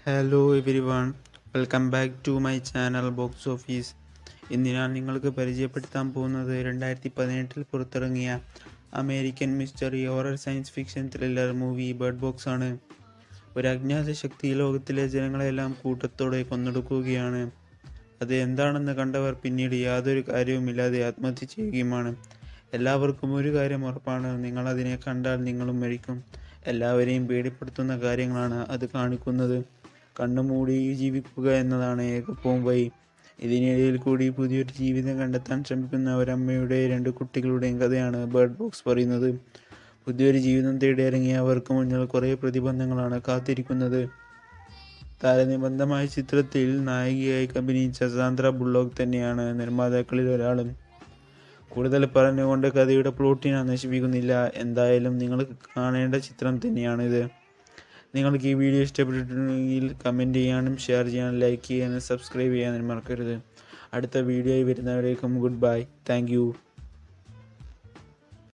hello everyone welcome back to my channel box office ഇന്ന് ഞാൻ നിങ്ങൾക്ക് പരിചയപ്പെടുത്താൻ പോകുന്നത് രണ്ടായിരത്തി പതിനെട്ടിൽ പുറത്തിറങ്ങിയ American mystery horror science fiction thriller movie Bird Box ആണ് ഒരു അജ്ഞാത ശക്തി ലോകത്തിലെ ജനങ്ങളെല്ലാം കൂട്ടത്തോടെ കൊന്നൊടുക്കുകയാണ് അത് എന്താണെന്ന് കണ്ടവർ പിന്നീട് യാതൊരു കാര്യവുമില്ലാതെ ആത്മഹത്യ ചെയ്യുകയുമാണ് എല്ലാവർക്കും ഒരു കാര്യം ഉറപ്പാണ് നിങ്ങൾ അതിനെ കണ്ടാൽ നിങ്ങളും മരിക്കും എല്ലാവരെയും പേടിപ്പെടുത്തുന്ന കാര്യങ്ങളാണ് അത് കാണിക്കുന്നത് കണ്ണുമൂടി ജീവിക്കുക എന്നതാണ് ഏകപ്പവും വഴി ഇതിനിടയിൽ കൂടി പുതിയൊരു ജീവിതം കണ്ടെത്താൻ ശ്രമിക്കുന്ന ഒരമ്മയുടെ രണ്ട് കുട്ടികളുടെയും കഥയാണ് ബേർഡ് ബോക്സ് പറയുന്നത് പുതിയൊരു ജീവിതം തേടി ഇറങ്ങിയ അവർക്ക് മുന്നിൽ കുറേ പ്രതിബന്ധങ്ങളാണ് കാത്തിരിക്കുന്നത് താരനിബന്ധമായ ചിത്രത്തിൽ നായികയായി അഭിനയിച്ച സാന്ദ്ര ബുള്ളോക്ക് തന്നെയാണ് നിർമ്മാതാക്കളിൽ ഒരാളും കൂടുതൽ പറഞ്ഞുകൊണ്ട് കഥയുടെ പ്ലോട്ടിനെ നശിപ്പിക്കുന്നില്ല എന്തായാലും നിങ്ങൾ കാണേണ്ട ചിത്രം തന്നെയാണിത് നിങ്ങൾക്ക് ഈ വീഡിയോ ഇഷ്ടപ്പെട്ടിട്ടുണ്ടെങ്കിൽ കമൻറ്റ് ചെയ്യാനും ഷെയർ ചെയ്യാനും ലൈക്ക് ചെയ്യാനും സബ്സ്ക്രൈബ് ചെയ്യാനും മറക്കരുത് അടുത്ത വീഡിയോയിൽ വരുന്നവരേക്കും ഗുഡ് ബൈ താങ്ക്